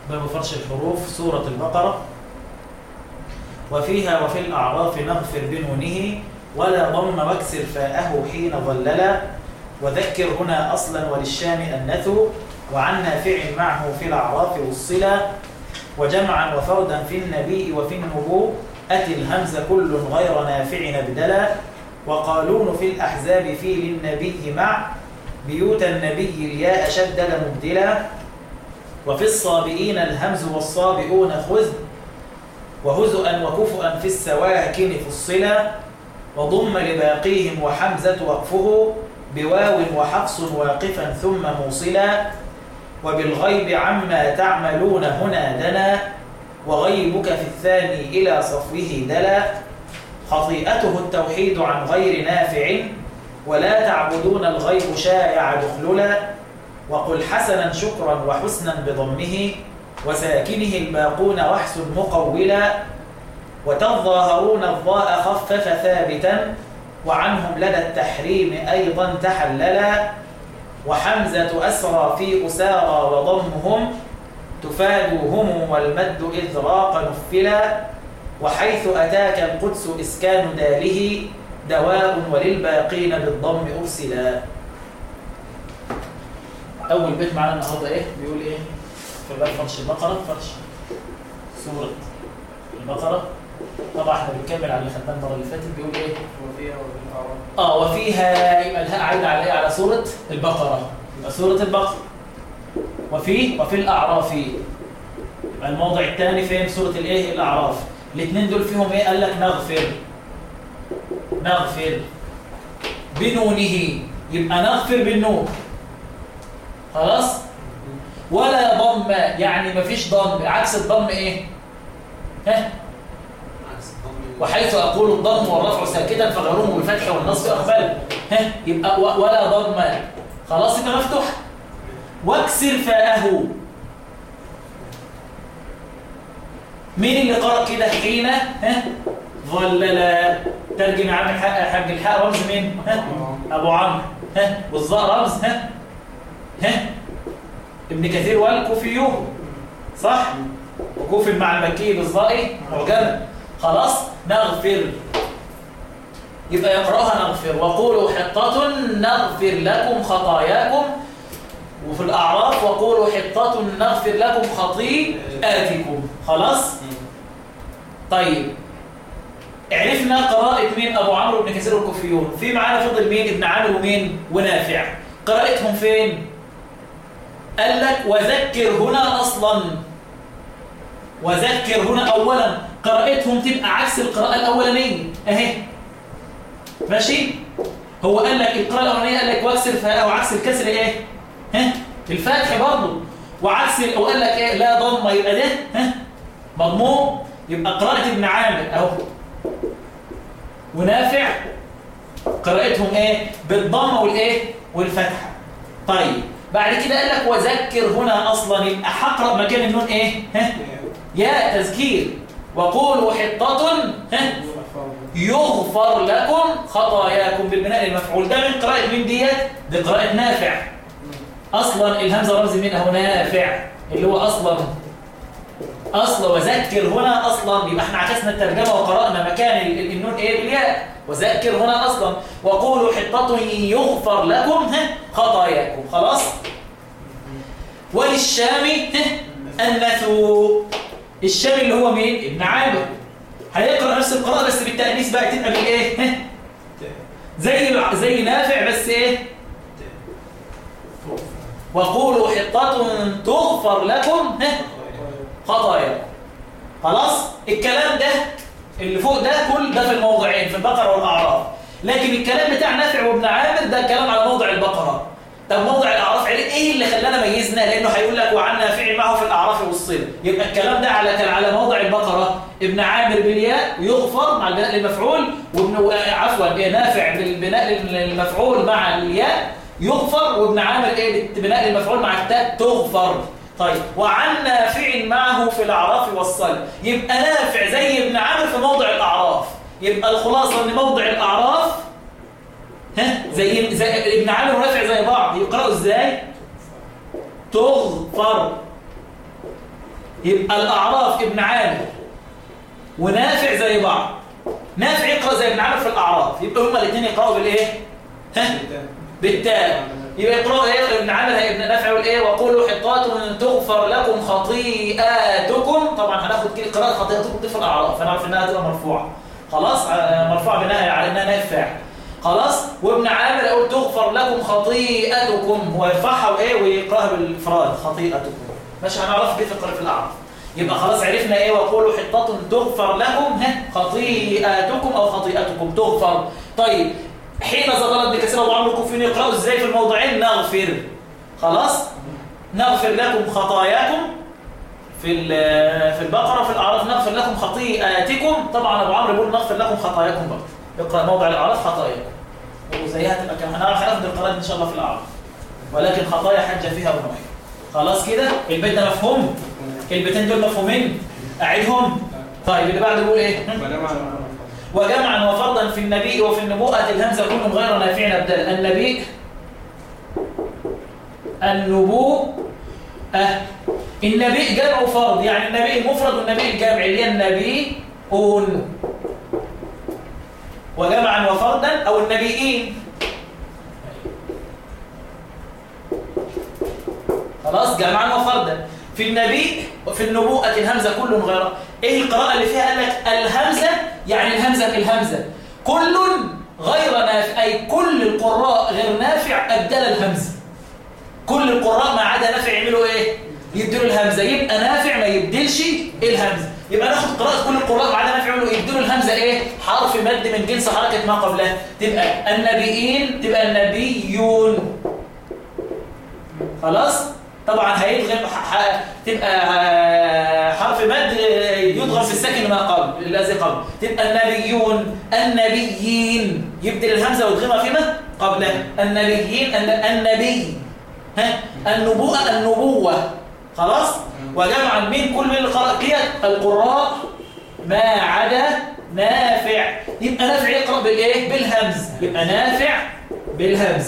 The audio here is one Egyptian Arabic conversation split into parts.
باب فرش الحروف سورة البقرة وفيها وفي الأعراف نغفر بنونه ولا ضم واكسر فاءه حين ظللا وذكر هنا أصلا وللشام أنثوا وعن نافع معه في الأعراف والصلا وجمعا وفردا في النبي وفي النبو أتي الهمز كل غير نافع نبدلا وقالون في الأحزاب في للنبي مع بيوت النبي الياء شدد مبدلا وفي الصابئين الهمز والصابئون خذ وهزؤا وكفؤا في السواكن فصلا وضم لباقيهم وحمزة وقفه بواو وحفص واقفا ثم موصلا وبالغيب عما تعملون هنا دنا وغيبك في الثاني إلى صفوه دلا خطيئته التوحيد عن غير نافع ولا تعبدون الغيب شائع دخللا وقل حسنا شكرا وحسنا بضمه وساكنه الباقون وحس مقولا وتظاهرون الضاء خفف ثابتا وعنهم لدى التحريم أيضا تحللا وحمزة أسرى في أسارى وضمهم تفادوهم والمد إذ راق نفلا وحيث أتاك القدس إسكان داله دواء وللباقين بالضم أرسلا أول بيت معنا النهارده إيه؟ بيقول إيه؟ في باب فرش البقرة فرش سورة البقرة طبعا احنا بنكمل على اللي خدناه المرة اللي فاتت بيقول إيه؟ وفيها وفي الأعراف اه وفيها يبقى الهاء عايده على ايه على سوره البقره يبقى سوره البقره وفي وفي الاعراف يبقى الموضع الثاني فين سوره الايه الاعراف الاثنين دول فيهم ايه قال لك نغفر نغفر بنونه يبقى نغفر بالنون خلاص ولا ضم يعني مفيش ضم عكس الضم ايه ها عكس الضم وحيث أقول الضم والرفع ساكتا فغيره بالفتح والنصب أقبل ها يبقى و- ولا ضم خلاص يبقى مفتوح واكسر فاءه مين اللي قرأ كده حين ها ظلل ترجم يا عم الحق حاج الحق رمز مين ها ابو عمرو ها والظاء رمز ها ها ابن كثير والكوفيون صح وكوفي مع المكي بالظاء معجمه خلاص نغفر يبقى يقرأها نغفر وقولوا حطة نغفر لكم خطاياكم وفي الأعراف وقولوا حطة نغفر لكم خطيئاتكم خلاص طيب عرفنا قراءة مين أبو عمرو بن كثير الكوفيون في معانا فضل مين ابن عامر ومين ونافع قراءتهم فين قال لك وذكر هنا أصلا وذكر هنا أولا قراءتهم تبقى عكس القراءة الأولانية أهي ماشي هو قال لك القراءة الأولانية قال لك واكسر فاء وعكس الكسر إيه ها الفتح برضه وعكس ال- وقال لك إيه لا ضم يبقى ده ها مضموم يبقى قراءة ابن عامر أهو ونافع قراءتهم إيه بالضمة والإيه والفتحة طيب بعد كده قال لك وذكر هنا أصلا يبقى هقرأ مكان النون إيه ها يا تذكير وقولوا حطة ها يغفر لكم خطاياكم بالبناء المفعول ده من قراءة مين ديت؟ دي قراءة نافع أصلا الهمزة رمز مين أهو نافع اللي هو أصلا أصلا وذكر هنا أصلا يبقى احنا عكسنا الترجمة وقرأنا مكان ال- ال- النون إيه بالياء وذكر هنا أصلا وقولوا حطة يغفر لكم ها خطاياكم خلاص وللشام ها النثو الشام اللي هو مين؟ ابن عامر هيقرأ نفس القراءة بس بالتأنيث بقى تبقى بالإيه؟ ها؟ زي زي نافع بس إيه؟ وقولوا حطة تغفر لكم ها؟ خطايا خلاص الكلام ده اللي فوق ده كل ده في الموضعين في البقرة والأعراف لكن الكلام بتاع نافع وابن عامر ده كلام على موضع البقرة طب موضع الأعراف عرف ايه اللي خلانا ميزنا لأنه هيقول لك وعن نافع معه في الأعراف والصلة يبقى الكلام ده على كان على موضع البقرة ابن عامر بالياء يغفر مع البناء للمفعول وابن عفوا إيه نافع بالبناء للمفعول مع الياء يغفر وابن عامر ايه بناء للمفعول مع التاء تغفر طيب وعن نافع معه في الأعراف والصلب يبقى نافع زي ابن عامر في موضع الأعراف يبقى الخلاصة ان موضع الأعراف ها زي, زي ابن عامر ونافع زي بعض يقرأوا ازاي تغفر يبقى الأعراف ابن عامر ونافع زي بعض نافع يقرأ زي ابن عامر في الأعراف يبقى هما الاثنين يقرأوا بالإيه؟ ها؟ بالتاء يبقى يقرأوا إيه ابن عامر هي ابن نافع والإيه وقولوا حطات تغفر لكم خطيئاتكم طبعا هناخد كده قراءة خطيئاتكم دي في الأعراف هنعرف إنها تبقى مرفوعة خلاص آه، مرفوعة بناء على إنها نافع خلاص وابن عامر يقول تغفر لكم خطيئتكم ويرفعها وايه ويقراها بالافراد خطيئتكم ماشي هنعرف دي في القراءه في الاعراف يبقى خلاص عرفنا ايه وقولوا حطة تغفر لكم ها خطيئاتكم او خطيئتكم تغفر طيب حين ظلت بكثير ابو عمرو الكوفيين يقراوا ازاي في الموضعين نغفر خلاص نغفر لكم خطاياكم في ال- في البقره وفي الاعراف نغفر لكم خطيئاتكم طبعا ابو عمرو بيقول نغفر لكم خطاياكم برضه يقرا موضع الاعراف خطاياكم وزيها تبقى كمان هنعرف هناخد القراءات ان شاء الله في الاعراف ولكن خطايا حج فيها ابن عمر خلاص كده البيت ده مفهوم البيتين دول مفهومين اعيدهم طيب اللي بعده بيقول ايه فجمع وجمعا وفرضا في النبي وفي النبوءة الهمزة كل غير نافع أبدال النبي النبوء أه. النبي جمع فرض يعني النبي المفرد والنبي الجامع اللي هي النبي أون وجمعا وفردا أو النبيين خلاص جمعا وفردا في النبي وفي النبوءة الهمزة كل غير ايه القراءة اللي فيها قال لك الهمزة يعني الهمزة الهمزة كل غير نافع أي كل القراء غير نافع أبدل الهمزة كل القراء ما عدا نافع يعملوا ايه يبدلوا الهمزة يبقى نافع ما يبدلش الهمزة يبقى ناخد قراءة كل القراء ما عدا نافع يعملوا يبدلوا الهمزة ايه حرف مد من جنس حركة ما قبلها تبقى النبيين تبقى النبيون خلاص طبعا هيدغم ح- ح- تبقى آه، حرف مد آه، يدغم في الساكن ما قبل الذي قبل تبقى النبيون النبيين يبدل الهمزه ويدغمها فيما قبلها النبيين الن- النبي ها النبوءه النبوه خلاص وجمعا من كل من القراء ديت القراء ما عدا نافع يبقى نافع يقرا بالايه بالهمز يبقى نافع بالهمز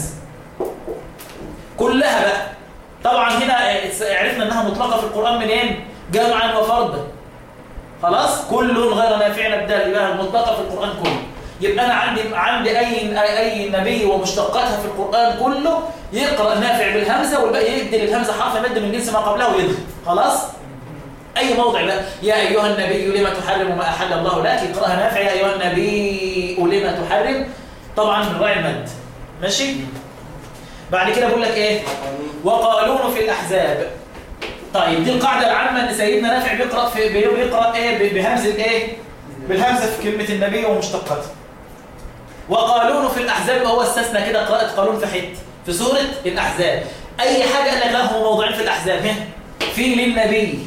كلها بقى طبعا هنا عرفنا انها مطلقه في القران منين جمعا وفردا خلاص كل غير نافع ابدال يبقى مطلقه في القران كله يبقى انا عندي عندي اي اي نبي ومشتقاتها في القران كله يقرا نافع بالهمزه والباقي يبدل الهمزه حرف مد من جنس ما قبله ويدخل خلاص اي موضع بقى يا ايها النبي لما تحرم ما احل الله لك يقراها نافع يا ايها النبي لما تحرم طبعا بالراعي المد ماشي بعد كده بقول لك ايه وقالون في الأحزاب طيب دي القاعدة العامة ان سيدنا نافع بيقرأ في بيقرأ ايه ب- بهمزة ايه بالهمزة في كلمة النبي ومشتقاتها وقالون في الأحزاب هو استثنى كده قراءة قالون في حته في سورة الأحزاب أي حاجة قال لك له موضوعين في الأحزاب ها في للنبي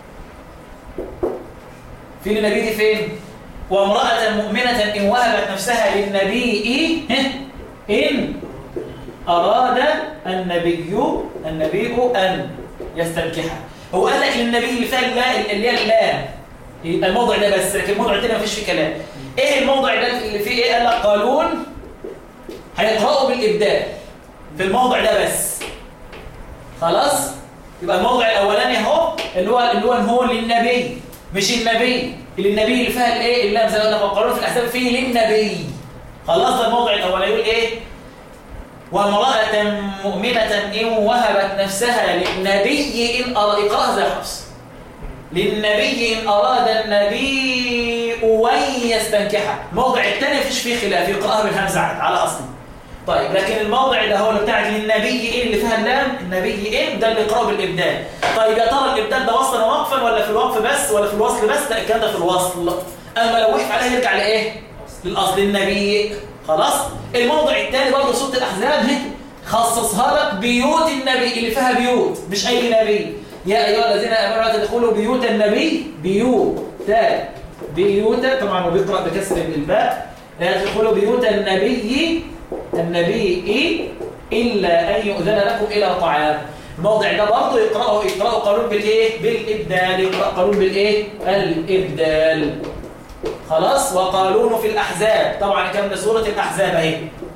في للنبي دي فين وامرأة مؤمنة إن وهبت نفسها للنبي ها إن أراد النبي النبي أن يستنكحها هو قال لك للنبي اللي فيها اللا اللي هي اللام يبقى الموضع ده بس لكن الموضع التاني مفيش فيه كلام ايه الموضع ده اللي فيه ايه قال لك قالون هيقرأوا بالإبدال في الموضع ده بس خلاص يبقى الموضع الأولاني اهو اللي هو اللي هو هو للنبي مش النبي اللي النبي اللي فيها الايه اللام زي ما قلنا قالون في الأحزاب فيه للنبي خلاص ده الموضع الأولاني يقول ايه وامرأة مؤمنة إن وهبت نفسها للنبي إن أراد إقراء زي حفص للنبي إن أراد النبي أن يستنكحها الموضع الثاني مفيش فيه خلاف يقرأها بالهمزة عاد على أصله طيب لكن الموضع ده هو اللي بتاع للنبي إن اللي فيها اللام النبي إن ده اللي يقرأه بالإبدال طيب يا ترى الإبدال ده وصلا ووقفا ولا في الوقف بس ولا في الوصل بس لا الكلام ده في الوصل أما لو وقف عليها يرجع لإيه؟ للأصل النبي خلاص الموضع الثاني برضه سورة الأحزاب هي خصصها لك بيوت النبي اللي فيها بيوت مش أي نبي يا أيها الذين آمنوا لا تدخلوا بيوت النبي بيوت تا بيوت طبعا هو بيقرأ بكسر الباء لا تدخلوا بيوت النبي النبي إلا أن يؤذن لكم إلى طعام الموضع ده برضه يقرأه يقرأه قانون بالإيه؟ بالإبدال يقرأ قانون بالإيه؟ الإبدال خلاص وقالون في الأحزاب طبعا كان ده سورة الأحزاب اهي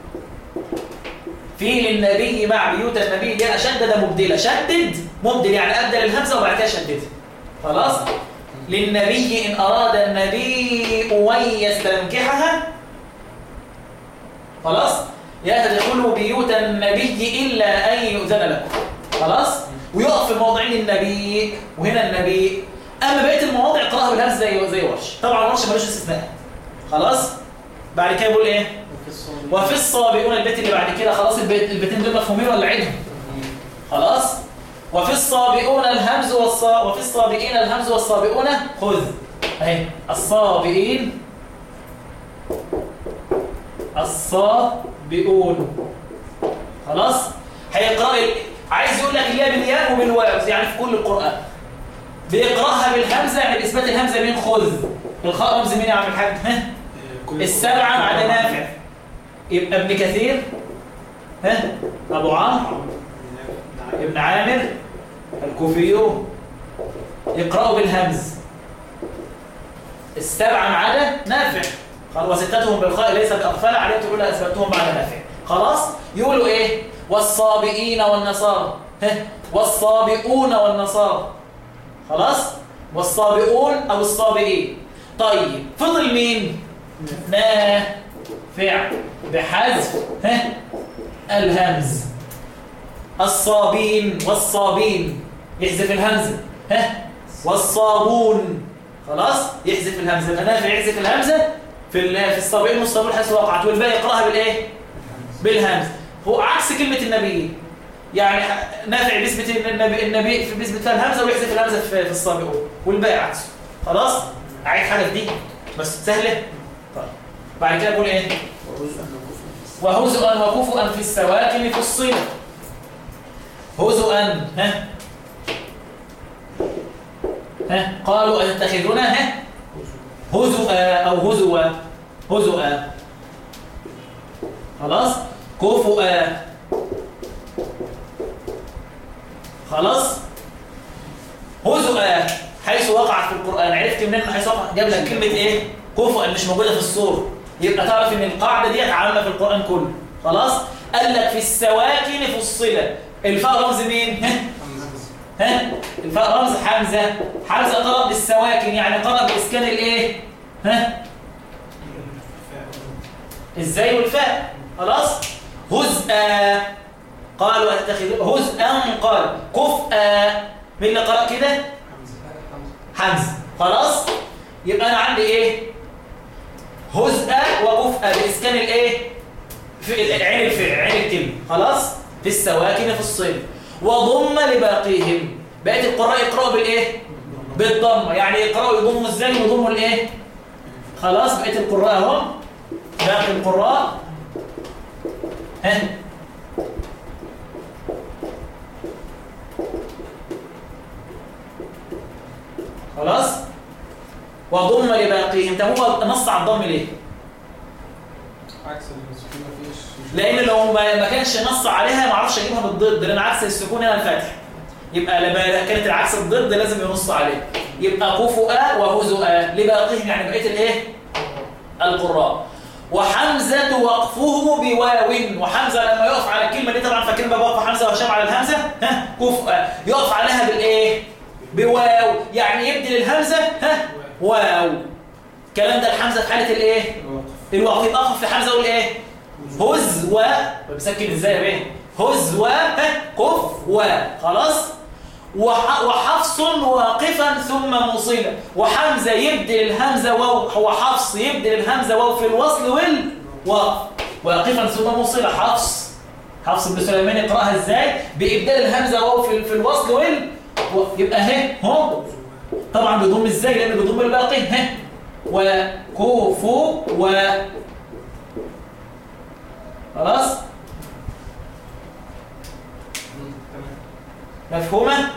في للنبي مع بيوت النبي دي أنا شدد مبدلة شدد مبدل يعني أبدل الهمزة وبعد كده شددها خلاص للنبي إن أراد النبي أن يستنكحها خلاص لا تدخلوا بيوت النبي إلا أن يؤذن لكم خلاص ويقف في موضعين النبي وهنا النبي أما بقية المواضع اقراها بالهمز زي زي ورش طبعا ورش ملوش استثناء خلاص بعد كده بيقول ايه وفي الصوم وفي الصابئون البيت اللي بعد كده خلاص البيت البيتين دول مفهومين ولا عيدهم خلاص وفي الصابئون الهمز والصا وفي الصابئين الهمز والصابئون خذ اهي الصابئين الصابئون خلاص هيقرا ال- عايز يقول لك الياء بالياء وبالواو يعني في كل القران بيقراها بالهمزه يعني باثبات الهمزه من خذ الخاء رمز مين يا عم الحاج ها كل السبعه ما عدا نافع يبقى ابن كثير ها ابو عمرو ابن عامر الكوفيون يقرأوا بالهمز السبعة ما عدا نافع قال وستتهم بالخاء ليست أغفل عليهم تقول أثبتهم بعد نافع خلاص يقولوا إيه والصابئين والنصارى ها والصابئون والنصارى خلاص والصابئون أو الصابئين طيب فضل مين نافع بحذف ها الهمز الصابين والصابين يحذف الهمزة ها والصابون خلاص يحذف الهمزة يبقى نافع يحذف الهمزة في ال- في الصابين والصابون حيث وقعت والباقي يقراها بالايه بالهمزة هو عكس كلمة النبي يعني نافع بيثبت ان النبي النبي في بيثبت لها الهمزة ويحذف الهمزة في في الصابئون والباقي عكسه خلاص عايز حاجة في دي بس سهلة طيب بعد كده بقول ايه وهزءا وكفؤا في السواكن في الصلة هزؤا ها ها قالوا أتتخذنا ها هزؤا أو هزوا هزؤا خلاص كفؤا خلاص هزؤا حيث وقعت في القرآن عرفت منين حيث وقعت جاب لك كلمة ايه كفؤا مش موجودة في السورة يبقى تعرف ان القاعدة دي عامة في القرآن كله خلاص قال لك في السواكن في الصلة الفاء رمز مين ها ها الفاء رمز حمزة حمزة قرأ بالسواكن يعني قرأ بإسكان الايه ها ازاي والفاء خلاص هزءا قالوا اتخذوا هزءا قال كفءا مين اللي قرأ كده حمزة خلاص يبقى انا عندي ايه هزءا وكفءا بإسكان الايه في عين الفعل عين الكلمة خلاص في السواكن في الصيف وضم لباقيهم بقية القراء يقرأوا بالايه بالضمه يعني يقرأوا يضموا ازاي ويضموا الايه خلاص بقية القراء هم باقي القراء ها خلاص وضم لباقيهم طب هو نص على الضم ليه عكس السكون مفيش لان لو ما ما كانش نص عليها ما اعرفش اجيبها بالضد لان عكس السكون هنا الفتح يبقى لما كانت العكس الضد لازم ينص عليه يبقى كفؤا وهزؤا لباقيهم يعني بقيه الايه القراء وحمزه وقفه بواو وحمزه لما يقف على الكلمه دي طبعا فاكرين بقى وقف حمزه وهشام على الهمزه ها كفؤا يقف عليها بالايه بواو يعني يبدل الهمزه ها واو الكلام ده الحمزه في حاله الايه الوقف الوقف يبقى اقف في حمزه اقول ايه هز و بسكن ازاي يا بيه هز و ها، كف و خلاص وح- وحفص واقفا ثم موصلا وحمزه يبدل الهمزه واو هو حفص يبدل الهمزه واو في الوصل والوقف واقفا ثم موصلا حفص حفص بن سليمان يقراها ازاي بابدال الهمزه واو في في الوصل وال و- يبقى اهي هو طبعا بيضم ازاي لان بيضم الباقي ها وكوفو و خلاص تمام مفهومه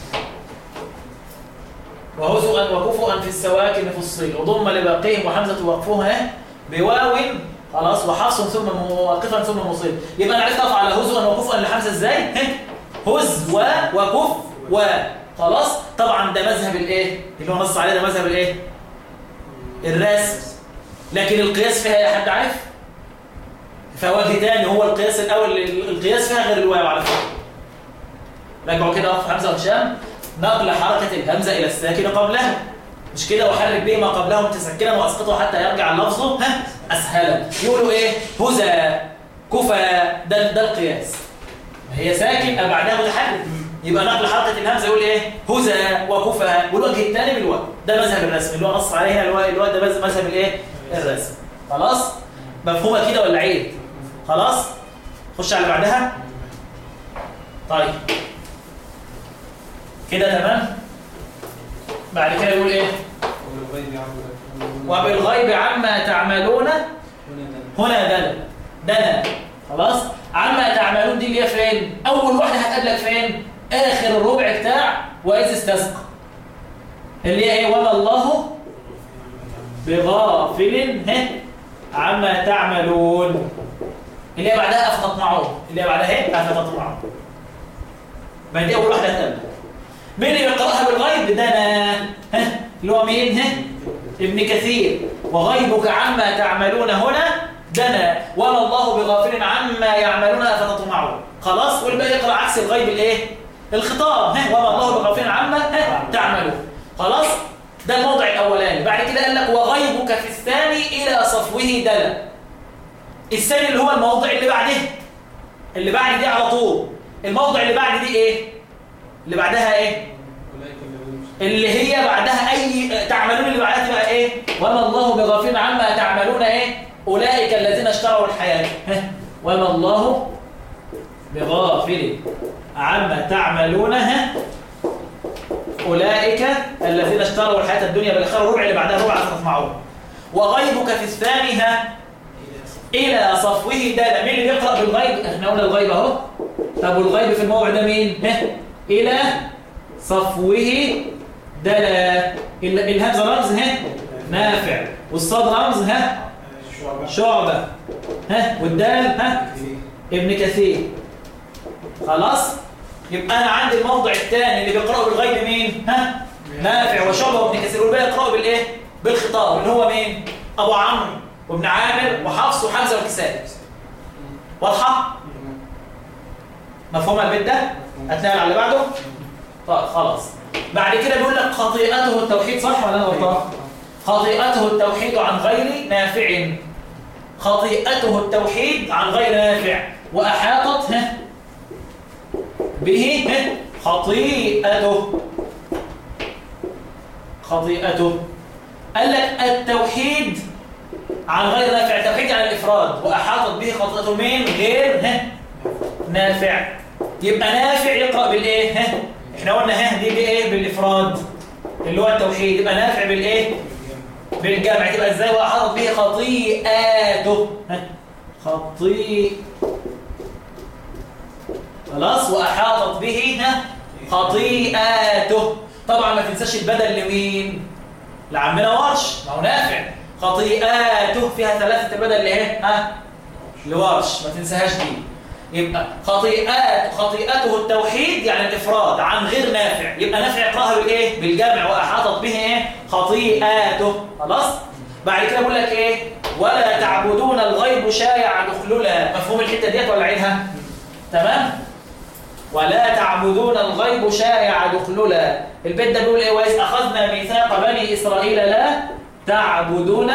وهزؤا وكفؤا في السواكن في الصيل وضم لباقيهم وحمزه وقفها بواو خلاص وحفص ثم موقفا ثم مصيل يبقى انا عرفت اقف على هزؤا وكفؤا لحمزه ازاي هز و وكف و خلاص طبعا ده مذهب الايه اللي هو نص عليه ده مذهب الايه الرسم لكن القياس فيها يا حد عارف فوجه تاني هو القياس الاول القياس فيها غير الواو على فكره راجعوا كده اقف حمزه وهشام نقل حركة الهمزة إلى الساكن قبلها مش كده وحرك به ما قبله متسكنا وأسقطه حتى يرجع اللفظ ها أسهلا يقولوا إيه هزا كفى ده ده القياس هي ساكن أو بعدها متحرك يبقى نقل حركة الهمزة يقول إيه هزا وكفى والوجه الثاني بالواو ده مذهب الرسم اللي هو نص عليه هنا الواو الواو ده مذهب- مذهب الإيه الرسم خلاص مفهومة كده ولا عيب خلاص خش على اللي بعدها طيب كده تمام بعد كده يقول ايه وبالغيب عما وبالغيب عما تعملون هنا دنا دنا خلاص عما تعملون دي اللي هي فين اول واحده هتقابلك فين اخر الربع بتاع واذ استسقى اللي هي ايه وما الله بغافل ها عما تعملون اللي هي بعدها افتطمعون اللي هي بعدها ايه افتطمعون ما دي اول واحده هتقابلك مين اللي بيقراها بالغيب ده انا ها اللي هو مين ها ابن كثير وغيبك عما تعملون هنا دنا وما الله بغافل عما يعملون افتطمعون خلاص والباقي يقرا عكس الغيب الايه الخطاب ها وما الله بغافل عما ها تعملون خلاص ده الموضع الاولاني بعد كده قال لك وغيبك في الثاني الى صفوه دنا الثاني اللي هو الموضع اللي بعده اللي بعد دي على طول الموضع اللي بعد دي ايه اللي بعدها ايه أولئك الذين اللي هي بعدها اي تعملون اللي بعدها تبقى ايه وما الله بغافل عما تعملون ايه اولئك الذين اشتروا الحياه ها؟ وما الله بغافل عما تعملونها اولئك الذين اشتروا الحياه الدنيا بالاخره الربع اللي بعدها ربع تطمعون وغيبك في الثاني ها الى صفوه ده مين اللي بيقرا بالغيب احنا قلنا الغيب اهو طب والغيب في الموضع ده مين ها الى صفوه دلا ال- الهمزه رمز ها نافع والصاد رمز ها شعبة شعبه ها والدال ها ابن كثير خلاص يبقى انا عندي الموضع الثاني اللي بيقرأه بالغيب مين ها نافع وشعبه وابن كثير والباقي يقرأه بالايه بالخطاب اللي هو مين ابو عمرو وابن عامر وحفص وحمزه والكسائي واضحه مفهوم البيت ده هتنقل على اللي بعده طيب خلاص بعد كده بيقول لك خطيئته التوحيد صح ولا انا غلطان خطيئته التوحيد عن غير نافع خطيئته التوحيد عن غير نافع واحاطت ها به ها خطيئته خطيئته قال لك التوحيد عن غير نافع التوحيد عن الافراد واحاطت به خطيئته مين غير ها نافع يبقى نافع يقرأ بالايه ها احنا قلنا ها دي بايه بالافراد اللي هو التوحيد يبقى نافع بالايه بالجمع تبقى ازاي واحاطت به خطيئاته ها خطيئ خلاص واحاطت به ها خطيئاته طبعا ما تنساش البدل لمين لعمنا ورش ما هو نافع خطيئاته فيها ثلاثه بدل لايه ها لورش ما تنساهاش دي يبقى خطيئات خطيئته التوحيد يعني الافراد عن غير نافع يبقى نافع يقراها بالايه بالجمع واحاطت به ايه خطيئاته خلاص بعد كده بقول لك ايه ولا تعبدون الغيب شايع دخللا مفهوم الحته ديت ولا عيدها تمام ولا تعبدون الغيب شايع دخللا البيت ده بيقول ايه واذ اخذنا ميثاق بني اسرائيل لا تعبدون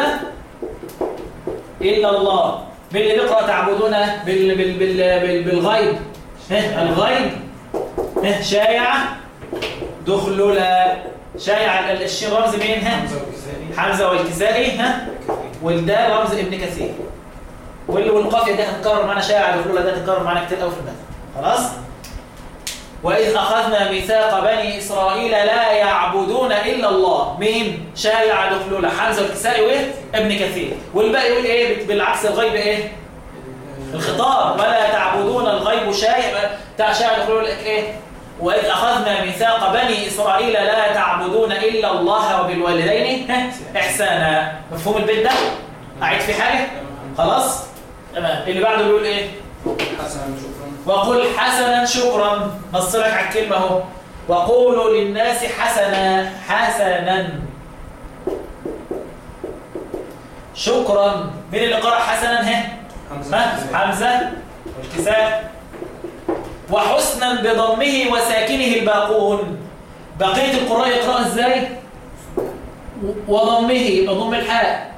الا الله مين اللي بيقرا تعبدون بال بال بال بال بالغيب ها الغيب ها شايع دخللا شايع ال- الشين رمز مين ها حمزة والكسائي حمزه والكسائي ها والدال رمز ابن كثير وال- والقافيه دي هتتكرر معانا شايع دخللا ده هتتكرر معانا كتير قوي في المثل خلاص وإذ أخذنا ميثاق بني إسرائيل لا يعبدون إلا الله مين؟ شايع دخلولة حمزة والكسائي وإيه؟ ابن كثير والباقي يقول إيه بالعكس الغيب إيه؟ الخطاب ولا تعبدون الغيب شايع بتاع شايع دخلولة إيه؟ وإذ أخذنا ميثاق بني إسرائيل لا تعبدون إلا الله وبالوالدين ها؟ إحسانا مفهوم البيت ده؟ أعيد في حاجة؟ خلاص؟ تمام اللي بعده بيقول إيه؟ حسنا شكرا وقل حسنا شكرا نص لك على الكلمه اهو وقولوا للناس حسنا حسنا شكرا مين اللي قرأ حسنا ها حمزة ها والكسائي. حمزه والكساء وحسنا بضمه وساكنه الباقون بقية القراء يقرأ ازاي و- وضمه يبقى ضم الحاء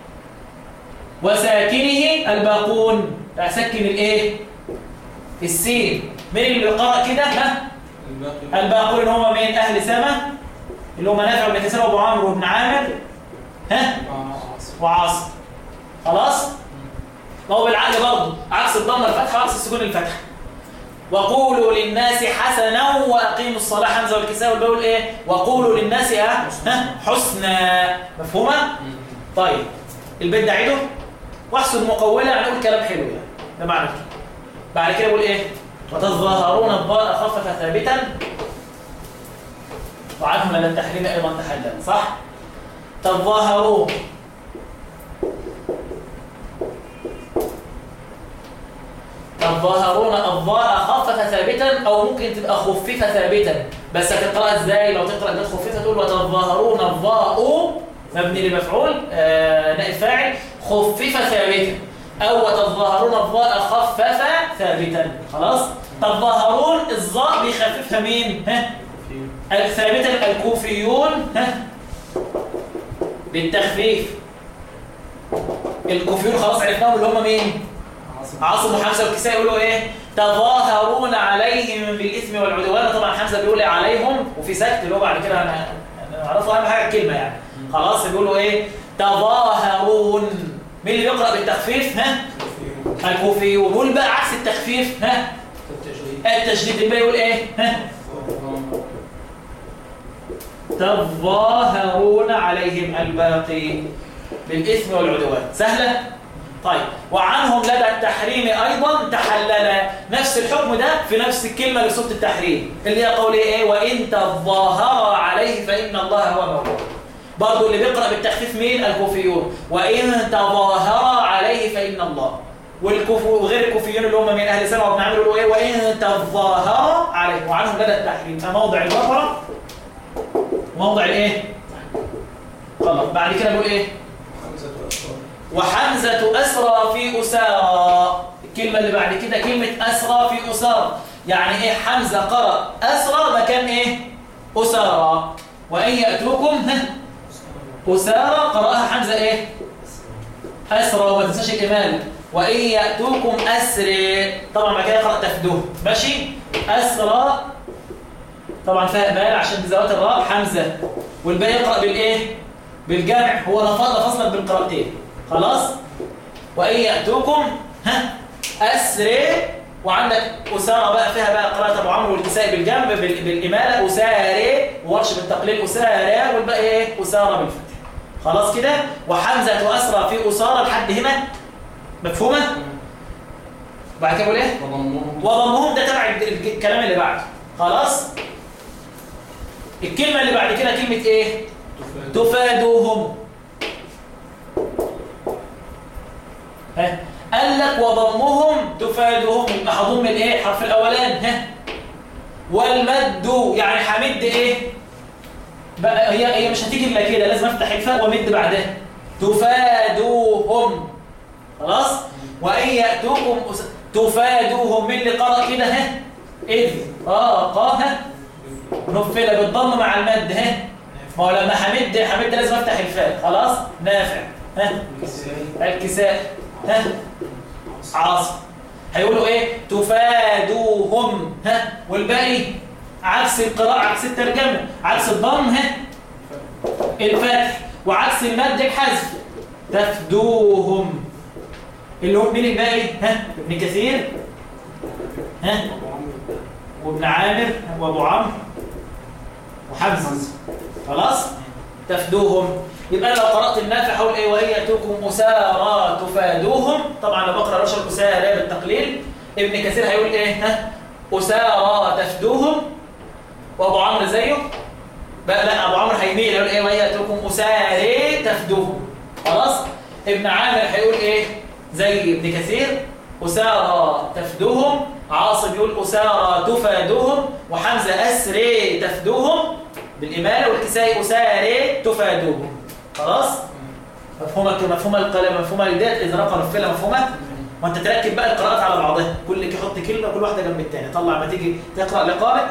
وساكنه الباقون سكن الايه السين مين اللي بيقرأ كده ها الباقي الباقون هم من اهل سما اللي هم نافع بن كثير وابو عمرو وابن عامر ها مع عاصم وعاصم خلاص ما هو بالعقل برضه عكس الضمه الفتحه وعكس السكون الفتحه وقولوا للناس حسنا واقيموا الصلاه حمزه والكساء والباء ايه وقولوا للناس ها ها حسنا مفهومه طيب البيت ده عيده واحسن مقوله يعني اقول كلام حلو يعني ده معنى كده بعد كده يقول ايه وتظاهرون الضاء خفف ثابتا وعنهم لدى التحريم ايضا تحلل صح تظاهرون تظاهرون الضاء خفف ثابتا او ممكن تبقى خفف ثابتا بس هتقرا ازاي لو تقرا ده خفيفه تقول وتظاهرون الضاء مبني لمفعول آه نائب فاعل خفف ثابتا او وتظاهرون الضاء خفف ثابتا خلاص تظاهرون الضاء بيخففها مين ها الثابتا الكوفيون ها بالتخفيف الكوفيون خلاص عرفناهم اللي هم مين عاصم عاصم وحمزه والكسائي يقولوا ايه تظاهرون عليهم بالاثم والعدوان طبعا حمزه بيقول إيه عليهم وفي سكت اللي هو بعد كده انا نعرفه اهم حاجه الكلمه يعني خلاص بيقولوا ايه تظاهرون مين اللي بيقرا بالتخفيف ها الكوفيون قول بقى عكس التخفيف ها التجريد التشديد الباقي يقول ايه ها تظاهرون عليهم الباقي بالإثم والعدوان سهلة؟ طيب وعنهم لدى التحريم أيضا تحلل نفس الحكم ده في نفس الكلمة لصوت التحريم اللي هي قولي إيه وإن تظاهر عليه فإن الله هو مولاه برضو اللي بيقرأ بالتخفيف مين الكوفيون وإن تظاهر عليه فإن الله والكوفو وغير الكوفيون اللي هم من أهل سنة وابن عامر يقولوا إيه وإن تظاهر عليه وعنهم لدى التحريم فموضع البقرة موضع الايه خلاص بعد كده بقول ايه خمسة أشهر وحمزة أسرى في أسارى الكلمة اللي بعد كده كلمة أسرى في أسارى يعني إيه حمزة قرأ أسرى مكان إيه أسارى وإن يأتوكم ها أسارى قرأها حمزة إيه أسرى وما تنساش الإمال وإن يأتوكم أسرى طبعا بعد كده يقرأ تفدوه ماشي أسرى طبعا فيها إمال عشان بزوات الراء حمزة والباقي يقرأ بالإيه بالجمع هو لفظ فصلا بالقراءتين خلاص وإن يأتوكم ها أسرى وعندك أسارة بقى فيها بقى قراءة أبو عمرو والكسائي بالجنب بال- بالإمالة أساري وورش بالتقليل أسارى والباقي إيه أسارة بالفتح خلاص كده وحمزة أسرى في أسارة لحد هنا مفهومة بعد كده بقول إيه وضمهم وضمهم ده تبع ال- ال- الكلام اللي بعده خلاص الكلمة اللي بعد كده كلمة إيه تفاد تفادوهم ها قال لك وضمهم تفادوهم يبقى هضم الايه الحرف الاولاني ها والمد يعني همد ايه بقى هي هي مش هتيجي الا كده لازم افتح الفاء وامد بعدها تفادوهم خلاص وان ياتوكم أس- تفادوهم من اللي قرأ كده ها اذ اه قا ها نفل بالضم مع المد ها ما هو لما حمد حمد لازم افتح الفاء خلاص نافع ها الكسائي الكساء ها عاصم هيقولوا ايه تفادوهم ها والباقي عكس القراءة عكس الترجمة عكس الضم ها الفتح وعكس المد الحذف تفدوهم اللي هو مين الباقي ها ابن كثير ها وابن عامر وابو عمرو وحمزه خلاص تفدوهم يبقى أنا لو قرأت النافع حول ايه وهي يأتوكم أسارى تفادوهم طبعا لو بقرأ رشل أسارى بالتقليل ابن كثير هيقول ايه ها أسارى تفدوهم وأبو عمرو زيه بقى لا أبو عمرو هيميل يقول ايه وهي يأتوكم أسارى تفدوهم خلاص ابن عامر هيقول ايه زي ابن كثير أسارى تفدوهم عاصم يقول أسارى تفادوهم وحمزة أسري تفدوهم بالإمالة والكسائي أساري تفادوهم خلاص مفهومة مفهومة القلم مفهومة الدات إذا رقم الفيلة مفهومة وانت تركب بقى القراءات على بعضها كل يحط كلمة كل واحدة جنب الثانيه طلع ما تيجي تقرأ لقارئ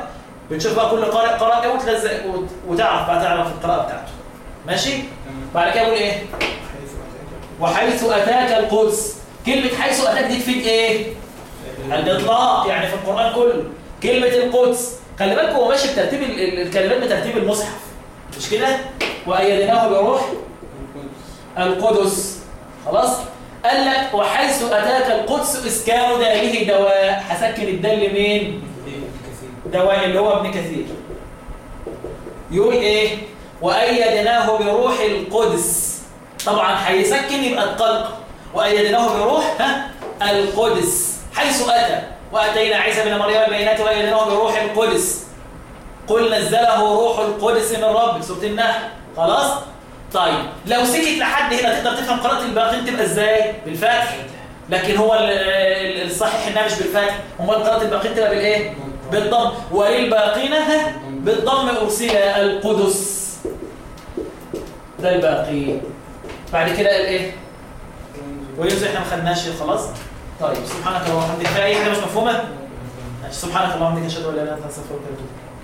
بتشوف بقى كل قارئ قرأ ايه وتلزق وت- وتعرف بقى تعرف القراءة بتاعته ماشي بعد كده يقول ايه حيث أتاك وحيث اتاك القدس كلمة حيث اتاك دي تفيد ايه الاطلاق يعني في القرآن كله كلمة القدس خلي بالك هو ماشي بترتيب ال- ال- الكلمات بترتيب المصحف مش كده وأيدناه بروح القدس القدس خلاص قال لك وحيث أتاك القدس إسكان داله دواء هسكن الدال لمين كثير دواء اللي هو ابن كثير يقول ايه وأيدناه بروح القدس طبعا هيسكن يبقى القلق وأيدناه بروح ها القدس حيث أتى وأتينا عيسى بن مريم البينات وأيدناه بروح القدس قل نزله روح القدس من ربك سورة النحل خلاص طيب لو سكت لحد هنا تقدر تفهم قراءة الباقين تبقى ازاي بالفتح لكن هو ال- ال- الصحيح انها مش بالفتح امال قراءة الباقين تبقى بالايه بالضم وللباقين ها بالضم ارسل القدس ده الباقي بعد كده الايه ويوزع احنا ما خدناش خلاص طيب سبحانك اللهم وبحمدك في اي حاجه مش مفهومه ماشي، سبحانك اللهم وبحمدك اشهد ان لا اله الا انت استغفرك واتوب إليك.